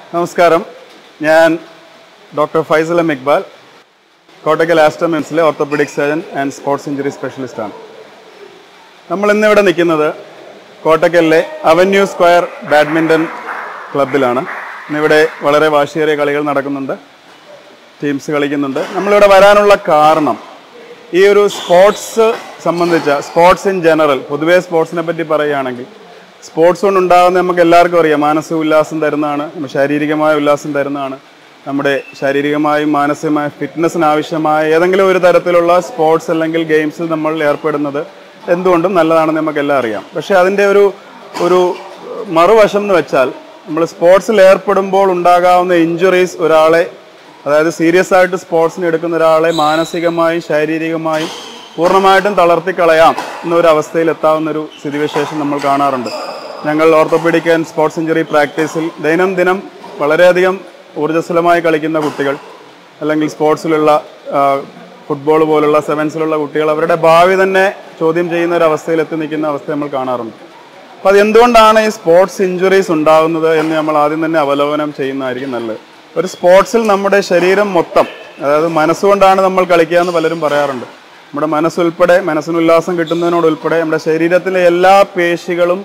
നമസ്കാരം ഞാൻ doctor Faisal M Iqbal Kottakkal ആസ്റ്റമെൻസിലെ orthopaedic surgeon and sports injury സ്പെഷ്യലിസ്റ്റാണ് നമ്മൾ ഇന്നിവിടെ നിൽക്കുന്നത് കോട്ടക്കലിലെ അവന്യൂ സ്ക്വയർ ബാഡ്മിൻ്റൺ ക്ലബിലാണ് ഇന്നിവിടെ വളരെ വാശിയേറിയ കളികൾ നടക്കുന്നുണ്ട് ടീംസ് കളിക്കുന്നുണ്ട് നമ്മളിവിടെ വരാനുള്ള കാരണം ഈ ഒരു സ്പോർട്സ് സംബന്ധിച്ച സ്പോർട്സ് ഇൻ ജനറൽ പൊതുവേ സ്പോർട്സിനെ പറ്റി പറയുകയാണെങ്കിൽ സ്പോർട്സ് കൊണ്ട് ഉണ്ടാകുന്ന നമുക്ക് എല്ലാവർക്കും അറിയാം മാനസിക ഉല്ലാസം തരുന്നതാണ് നമ്മുടെ ശാരീരികമായ ഉല്ലാസം തരുന്നതാണ് നമ്മുടെ ശാരീരികമായും മാനസികമായ ഫിറ്റ്നസ്സിന് ആവശ്യമായ ഏതെങ്കിലും ഒരു തരത്തിലുള്ള സ്പോർട്സ് അല്ലെങ്കിൽ ഗെയിംസിൽ നമ്മൾ ഏർപ്പെടുന്നത് എന്തുകൊണ്ടും നല്ലതാണെന്ന് നമുക്കെല്ലാം അറിയാം പക്ഷേ അതിൻ്റെ ഒരു ഒരു മറുവശം എന്ന് വെച്ചാൽ നമ്മൾ സ്പോർട്സിൽ ഏർപ്പെടുമ്പോൾ ഉണ്ടാകാവുന്ന ഇഞ്ചുറീസ് ഒരാളെ അതായത് സീരിയസ് ആയിട്ട് സ്പോർട്സിന് എടുക്കുന്ന ഒരാളെ മാനസികമായും ശാരീരികമായും പൂർണ്ണമായിട്ടും തളർത്തിക്കളയാം എന്നൊരു അവസ്ഥയിൽ എത്താവുന്ന ഒരു സ്ഥിതിവിശേഷം നമ്മൾ കാണാറുണ്ട് ഞങ്ങൾ ഓർത്തോപീഡിക് ആൻഡ് സ്പോർട്സ് ഇഞ്ചുറി പ്രാക്ടീസിൽ ദൈനംദിനം വളരെയധികം ഊർജ്ജസ്വലമായി കളിക്കുന്ന കുട്ടികൾ അല്ലെങ്കിൽ സ്പോർട്സിലുള്ള ഫുട്ബോൾ പോലുള്ള സെവൻസിലുള്ള കുട്ടികൾ അവരുടെ ഭാവി തന്നെ ചോദ്യം ചെയ്യുന്ന ഒരു അവസ്ഥയിൽ എത്തി നിൽക്കുന്ന അവസ്ഥ നമ്മൾ കാണാറുണ്ട് അപ്പോൾ അത് എന്തുകൊണ്ടാണ് ഈ സ്പോർട്സ് ഇഞ്ചുറീസ് ഉണ്ടാകുന്നത് എന്ന് നമ്മൾ ആദ്യം തന്നെ അവലോകനം ചെയ്യുന്നതായിരിക്കും നല്ലത് ഒരു സ്പോർട്സിൽ നമ്മുടെ ശരീരം മൊത്തം അതായത് മനസ്സുകൊണ്ടാണ് നമ്മൾ കളിക്കുക എന്ന് പലരും പറയാറുണ്ട് നമ്മുടെ മനസ്സുൾപ്പെടെ മനസ്സിന് ഉല്ലാസം കിട്ടുന്നതിനോടുൾപ്പെടെ നമ്മുടെ ശരീരത്തിലെ എല്ലാ പേശികളും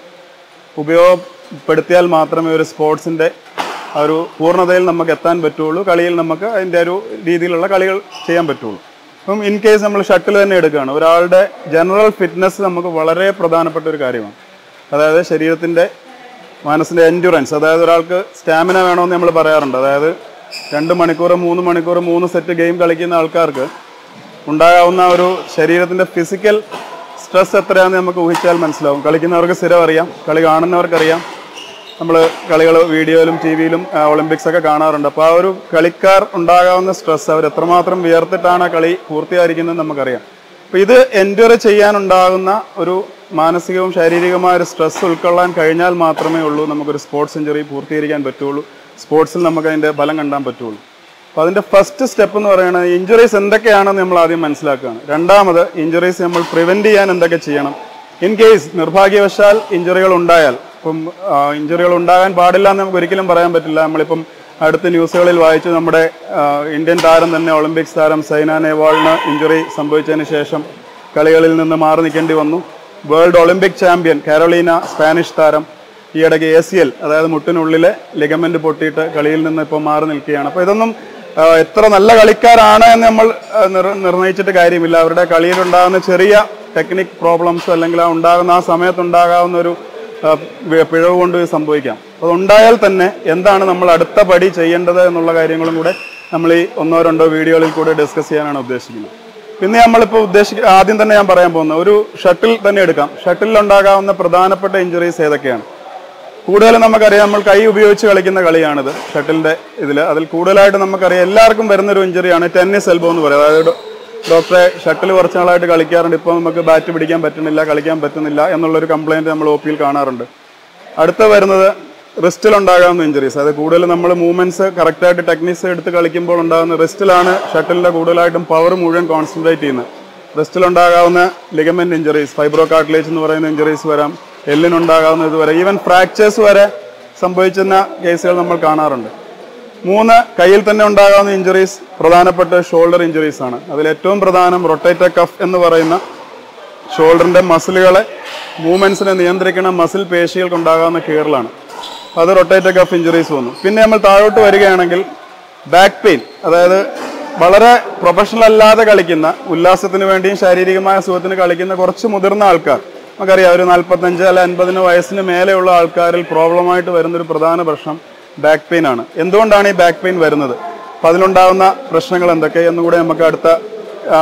ഉപയോഗപ്പെടുത്തിയാൽ മാത്രമേ ഒരു സ്പോർട്സിൻ്റെ ആ ഒരു പൂർണ്ണതയിൽ നമുക്ക് എത്താൻ പറ്റുള്ളൂ കളിയിൽ നമുക്ക് അതിൻ്റെ ഒരു രീതിയിലുള്ള കളികൾ ചെയ്യാൻ പറ്റുള്ളൂ അപ്പം ഇൻ കേസ് നമ്മൾ ഷട്ടിൽ തന്നെ എടുക്കുകയാണ് ഒരാളുടെ ജനറൽ ഫിറ്റ്നസ് നമുക്ക് വളരെ പ്രധാനപ്പെട്ട ഒരു കാര്യമാണ് അതായത് ശരീരത്തിൻ്റെ മനസ്സിൻ്റെ എൻഡുറൻസ് അതായത് ഒരാൾക്ക് സ്റ്റാമിന വേണമെന്ന് നമ്മൾ പറയാറുണ്ട് അതായത് രണ്ട് മണിക്കൂർ മൂന്ന് മണിക്കൂർ മൂന്ന് സെറ്റ് ഗെയിം കളിക്കുന്ന ആൾക്കാർക്ക് ഉണ്ടാകാവുന്ന ഒരു ശരീരത്തിൻ്റെ ഫിസിക്കൽ സ്ട്രെസ് എത്രയാണെന്ന് നമുക്ക് ഊഹിച്ചാൽ മനസ്സിലാവും കളിക്കുന്നവർക്ക് സ്ഥിരം അറിയാം കളി കാണുന്നവർക്കറിയാം നമ്മൾ കളികൾ വീഡിയോയിലും ടി വിയിലും ഒളിമ്പിക്സ് ഒക്കെ കാണാറുണ്ട് അപ്പോൾ ആ ഒരു കളിക്കാർ ഉണ്ടാകാവുന്ന സ്ട്രെസ് അവർ എത്രമാത്രം വിയർത്തിട്ടാണ് ആ കളി പൂർത്തിയായിരിക്കുന്നത് നമുക്കറിയാം അപ്പോൾ ഇത് എൻഡ്യൂർ ചെയ്യാനുണ്ടാകുന്ന ഒരു മാനസികവും ശാരീരികമായ ഒരു സ്ട്രെസ് ഉൾക്കൊള്ളാൻ കഴിഞ്ഞാൽ മാത്രമേ ഉള്ളൂ നമുക്കൊരു സ്പോർട്സ് ഇഞ്ചുറി പൂർത്തീകരിക്കാൻ പറ്റുള്ളൂ സ്പോർട്സിൽ നമുക്ക് അതിൻ്റെ ഫലം കണ്ടാൻ പറ്റുള്ളൂ അപ്പോൾ അതിൻ്റെ ഫസ്റ്റ് സ്റ്റെപ്പ് എന്ന് പറയുന്നത് ഇഞ്ചുറീസ് എന്തൊക്കെയാണെന്ന് നമ്മൾ ആദ്യം മനസ്സിലാക്കുകയാണ് രണ്ടാമത് ഇഞ്ചുറീസ് നമ്മൾ പ്രിവെൻറ്റ് ചെയ്യാൻ എന്തൊക്കെ ചെയ്യണം ഇൻ കേസ് നിർഭാഗ്യവശാൽ ഇഞ്ചുറികൾ ഉണ്ടായാൽ ഇപ്പം ഇഞ്ചുറികൾ ഉണ്ടാകാൻ പാടില്ല എന്ന് നമുക്ക് ഒരിക്കലും പറയാൻ പറ്റില്ല നമ്മളിപ്പം അടുത്ത ന്യൂസുകളിൽ വായിച്ചു നമ്മുടെ ആ, ഇന്ത്യൻ താരം തന്നെ ഒളിമ്പിക്സ് താരം സൈന നെഹ്വാളിന് ഇഞ്ചുറി സംഭവിച്ചതിന് ശേഷം കളികളിൽ നിന്ന് മാറി നിൽക്കേണ്ടി വന്നു world olympic champion Carolina Spanish താരം ഈയിടയ്ക്ക് എ സി എൽ അതായത് മുട്ടിനുള്ളിലെ ലിഗമെന്റ് പൊട്ടിയിട്ട് കളിയിൽ നിന്ന് ഇപ്പോൾ മാറി നിൽക്കുകയാണ് അപ്പോൾ ഇതൊന്നും ആ, എത്ര നല്ല കളിക്കാരാണ് എന്ന് നമ്മൾ ആ, നിർ- നിർണയിച്ചിട്ട് കാര്യമില്ല അവരുടെ കളിയിലുണ്ടാകുന്ന ചെറിയ ടെക്നിക് പ്രോബ്ലംസ് അല്ലെങ്കിൽ ആ ഉണ്ടാകുന്ന ആ സമയത്തുണ്ടാകാവുന്ന ഒരു ആ, വി- പിഴവ് കൊണ്ട് ഇത് സംഭവിക്കാം അത് ഉണ്ടായാൽ തന്നെ എന്താണ് നമ്മൾ അടുത്ത പടി ചെയ്യേണ്ടത് എന്നുള്ള കാര്യങ്ങളും കൂടെ നമ്മൾ ഈ ഒന്നോ രണ്ടോ വീഡിയോകളിൽ കൂടെ ഡിസ്കസ് ചെയ്യാനാണ് ഉദ്ദേശിക്കുന്നത് പിന്നെ നമ്മളിപ്പോൾ ഉദ്ദേശിക്ക ആദ്യം തന്നെ ഞാൻ പറയാൻ പോകുന്നത് ഒരു ഷട്ടിൽ തന്നെ എടുക്കാം ഷട്ടിലിൽ ഉണ്ടാകാവുന്ന പ്രധാനപ്പെട്ട ഇഞ്ചുറീസ് ഏതൊക്കെയാണ് കൂടുതലും നമുക്കറിയാം നമ്മൾ കൈ ഉപയോഗിച്ച് കളിക്കുന്ന കളിയാണിത് ഷട്ടിലിന്റെ ഇതിൽ അതിൽ കൂടുതലായിട്ട് നമുക്കറിയാം എല്ലാവർക്കും വരുന്നൊരു ഇഞ്ചുറിയാണ് ടെന്നീസ് എൽബോ എന്ന് പറയുന്നത് അതായത് ഡോക്ടറെ ഷട്ടിൽ കുറച്ച് നാളായിട്ട് കളിക്കാറുണ്ട് ഇപ്പോൾ നമുക്ക് ബാറ്റ് പിടിക്കാൻ പറ്റുന്നില്ല കളിക്കാൻ പറ്റുന്നില്ല എന്നുള്ളൊരു കംപ്ലൈൻറ്റ് നമ്മൾ ഒ പിയിൽ കാണാറുണ്ട് അടുത്ത വരുന്നത് റിസ്റ്റിൽ ഉണ്ടാകാവുന്ന ഇഞ്ചുറീസ് അത് കൂടുതൽ നമ്മൾ മൂവ്മെന്റ്സ് കറക്റ്റായിട്ട് ടെക്നിക്സ് എടുത്ത് കളിക്കുമ്പോൾ ഉണ്ടാകുന്ന റിസ്റ്റിലാണ് ഷട്ടിലിന്റെ കൂടുതലായിട്ടും പവർ മുഴുവൻ കോൺസെൻട്രേറ്റ് ചെയ്യുന്നത് റിസ്റ്റിൽ ഉണ്ടാകാവുന്ന ലിഗമെന്റ് ഇഞ്ചുറീസ് ഫൈബ്രോ കാർട്ടിലേജ് എന്ന് പറയുന്ന ഇഞ്ചുറീസ് വരാം എല്ലിനുണ്ടാകാവുന്ന ഇത് വരെ ഈവൻ ഫ്രാക്ചേഴ്സ് വരെ സംഭവിക്കുന്ന കേസുകൾ നമ്മൾ കാണാറുണ്ട് മൂന്ന് കയ്യിൽ തന്നെ ഉണ്ടാകാവുന്ന ഇഞ്ചുറീസ് പ്രധാനപ്പെട്ട ഷോൾഡർ ഇഞ്ചുറീസ് ആണ് അതിൽ ഏറ്റവും പ്രധാനം റൊട്ടേറ്റർ കഫ് എന്ന് പറയുന്ന ഷോൾഡറിന്റെ മസിലുകളെ മൂവ്മെന്റ്സിനെ നിയന്ത്രിക്കുന്ന മസിൽ പേശികൾക്ക് ഉണ്ടാകാവുന്ന കീറലാണ് അത് റൊട്ടേറ്റർ കഫ് ഇഞ്ചുറീസ് വന്നു പിന്നെ നമ്മൾ താഴോട്ട് വരികയാണെങ്കിൽ ബാക്ക് പെയിൻ അതായത് വളരെ പ്രൊഫഷണൽ അല്ലാതെ കളിക്കുന്ന ഉല്ലാസത്തിന് വേണ്ടിയും ശാരീരികമായ സുഖത്തിന് കളിക്കുന്ന കുറച്ച് മുതിർന്ന ആൾക്കാർ നമുക്കറിയാം ഒരു നാൽപ്പത്തഞ്ച് അല്ല അൻപതിന് വയസ്സിന് മേലെയുള്ള ആൾക്കാരിൽ പ്രോബ്ലമായിട്ട് വരുന്നൊരു പ്രധാന പ്രശ്നം ബാക്ക് പെയിൻ ആണ് എന്തുകൊണ്ടാണ് ഈ ബാക്ക് പെയിൻ വരുന്നത് അപ്പം അതിലുണ്ടാകുന്ന പ്രശ്നങ്ങൾ എന്തൊക്കെ എന്നുകൂടെ നമുക്ക് അടുത്ത ആ,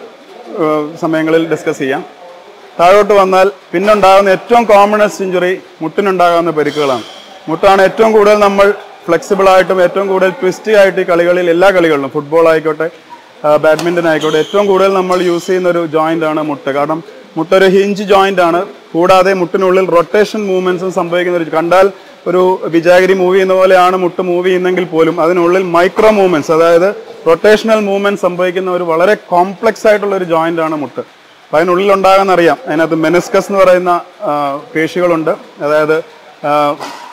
ഏഹ് സമയങ്ങളിൽ ഡിസ്കസ് ചെയ്യാം താഴോട്ട് വന്നാൽ പിന്നുണ്ടാകുന്ന ഏറ്റവും കോമണസ്റ്റ് ഇഞ്ചുറി മുട്ടിനുണ്ടാകാവുന്ന പരിക്കുകളാണ് മുട്ടാണ് ഏറ്റവും കൂടുതൽ നമ്മൾ ഫ്ലെക്സിബിൾ ആയിട്ടും ഏറ്റവും കൂടുതൽ ട്വിസ്റ്റി ആയിട്ട് ഈ കളികളിൽ എല്ലാ കളികളിലും ഫുട്ബോൾ ആയിക്കോട്ടെ ബാഡ്മിൻ്റൺ ആയിക്കോട്ടെ ഏറ്റവും കൂടുതൽ നമ്മൾ യൂസ് ചെയ്യുന്ന ഒരു ജോയിന്റ് ആണ് മുട്ട് കാരണം മുട്ടൊരു ഹിഞ്ച് ജോയിന്റ് ആണ് കൂടാതെ മുട്ടിനുള്ളിൽ റൊട്ടേഷൻ മൂവ്മെന്റ്സും സംഭവിക്കുന്ന ഒരു കണ്ടാൽ ഒരു വിജാഗിരി മൂവ് ചെയ്യുന്ന പോലെയാണ് മുട്ട് മൂവ് ചെയ്യുന്നെങ്കിൽ പോലും അതിനുള്ളിൽ മൈക്രോ മൂവ്മെന്റ്സ് അതായത് റൊട്ടേഷണൽ മൂവ്മെന്റ് സംഭവിക്കുന്ന ഒരു വളരെ കോംപ്ലക്സ് ആയിട്ടുള്ള ഒരു ജോയിന്റ് ആണ് മുട്ട് അപ്പൊ അതിനുള്ളിൽ ഉണ്ടാകാൻ അറിയാം അതിനകത്ത് മെനിസ്കസ് എന്ന് പറയുന്ന ആ, പേശികളുണ്ട് അതായത്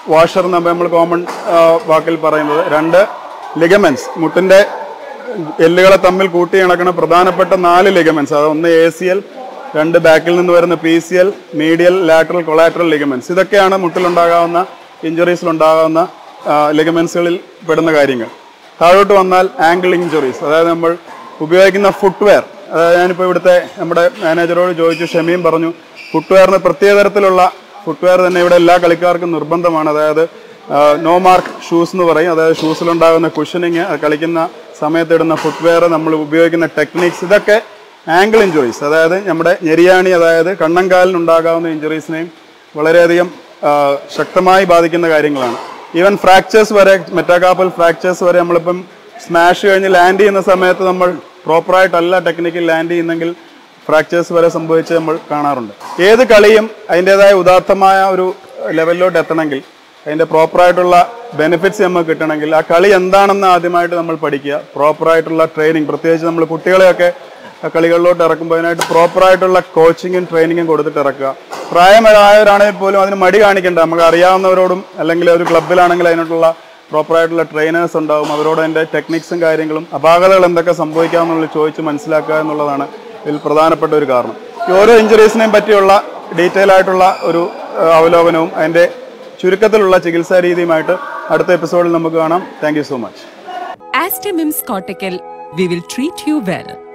വാഷർ എന്ന് നമ്മൾ കോമൺ വാക്കിൽ പറയുന്നത് രണ്ട് ലിഗമെന്റ്സ് മുട്ടിന്റെ എല്ലുകളെ തമ്മിൽ കൂട്ടി ഇണക്കുന്ന പ്രധാനപ്പെട്ട നാല് ലിഗമെന്റ്സ് അത് ഒന്ന് എ സി എൽ രണ്ട് ബാക്കിൽ നിന്ന് വരുന്ന P C L medial lateral collateral ligaments ഇതൊക്കെയാണ് മുട്ടിലുണ്ടാകാവുന്ന ഇഞ്ചുറീസിലുണ്ടാകാവുന്ന ലിഗമെന്റ്സുകളിൽ പെടുന്ന കാര്യങ്ങൾ താഴോട്ട് വന്നാൽ ആംഗിൾ ഇഞ്ചുറീസ് അതായത് നമ്മൾ ഉപയോഗിക്കുന്ന ഫുട്വെയർ അതായത് ഞാനിപ്പോൾ ഇവിടുത്തെ നമ്മുടെ മാനേജറോട് ചോദിച്ചു ഷമീം പറഞ്ഞു ഫുട്വെയറിന് പ്രത്യേക തരത്തിലുള്ള ഫുട്വെയർ തന്നെ ഇവിടെ എല്ലാ കളിക്കാർക്കും നിർബന്ധമാണ് അതായത് നോ മാർക്ക് ഷൂസ് എന്ന് പറയും അതായത് ഷൂസിലുണ്ടാകുന്ന കുഷനിങ് കളിക്കുന്ന സമയത്ത് ഇടുന്ന ഫുട്വെയർ നമ്മൾ ഉപയോഗിക്കുന്ന ടെക്നിക്സ് ഇതൊക്കെ ആംഗിൾ ഇഞ്ചുറീസ് അതായത് നമ്മുടെ ഞെരിയാണി അതായത് കണ്ണങ്കാലിനുണ്ടാകാവുന്ന ഇഞ്ചുറീസിനെയും വളരെയധികം ആ, ശക്തമായി ബാധിക്കുന്ന കാര്യങ്ങളാണ് ഈവൻ ഫ്രാക്ചേഴ്സ് വരെ മെറ്റാകാപ്പൽ ഫ്രാക്ചേഴ്സ് വരെ നമ്മളിപ്പം സ്മാഷ് കഴിഞ്ഞ് ലാൻഡ് ചെയ്യുന്ന സമയത്ത് നമ്മൾ പ്രോപ്പറായിട്ടല്ല ടെക്നിക്കിൽ ലാൻഡ് ചെയ്യുന്നെങ്കിൽ ഫ്രാക്ചേഴ്സ് വരെ സംഭവിച്ച് നമ്മൾ കാണാറുണ്ട് ഏത് കളിയും അതിൻ്റെതായ ഉദാത്തമായ ഒരു ലെവലിലോട്ട് എത്തണമെങ്കിൽ അതിൻ്റെ പ്രോപ്പറായിട്ടുള്ള ബെനിഫിറ്റ്സ് നമുക്ക് കിട്ടണമെങ്കിൽ ആ കളി എന്താണെന്ന് ആദ്യമായിട്ട് നമ്മൾ പഠിക്കുക പ്രോപ്പറായിട്ടുള്ള ട്രെയിനിങ് പ്രത്യേകിച്ച് നമ്മൾ കുട്ടികളെയൊക്കെ ആ കളികളിലോട്ട് ഇറക്കുമ്പോൾ അതിനായിട്ട് പ്രോപ്പറായിട്ടുള്ള കോച്ചിങ്ങും ട്രെയിനിങ്ങും കൊടുത്തിട്ട് ഇറക്കുക പ്രായമായവരാണെങ്കിൽ പോലും അതിന് മടി കാണിക്കേണ്ട നമുക്ക് അറിയാവുന്നവരോടും അല്ലെങ്കിൽ ഒരു ക്ലബിലാണെങ്കിൽ അതിനോട്ടുള്ള പ്രോപ്പറായിട്ടുള്ള ട്രെയിനേഴ്സ് ഉണ്ടാവും അവരോട് അതിൻ്റെ ടെക്നിക്സും കാര്യങ്ങളും അപാകതകൾ എന്തൊക്കെ സംഭവിക്കാമെന്നുള്ളത് ചോദിച്ച് മനസ്സിലാക്കുക എന്നുള്ളതാണ് ഇതിൽ പ്രധാനപ്പെട്ട ഒരു കാരണം ഈ ഓരോ ഇഞ്ചുറീസിനെയും പറ്റിയുള്ള ഡീറ്റെയിൽ ആയിട്ടുള്ള ഒരു ആ, അവലോകനവും അതിൻ്റെ ചുരുക്കത്തിലുള്ള ചികിത്സാ രീതിയുമായിട്ട് അടുത്ത എപ്പിസോഡിൽ നമുക്ക് കാണാം thank so much Astamim's Cortical, we will treat you well.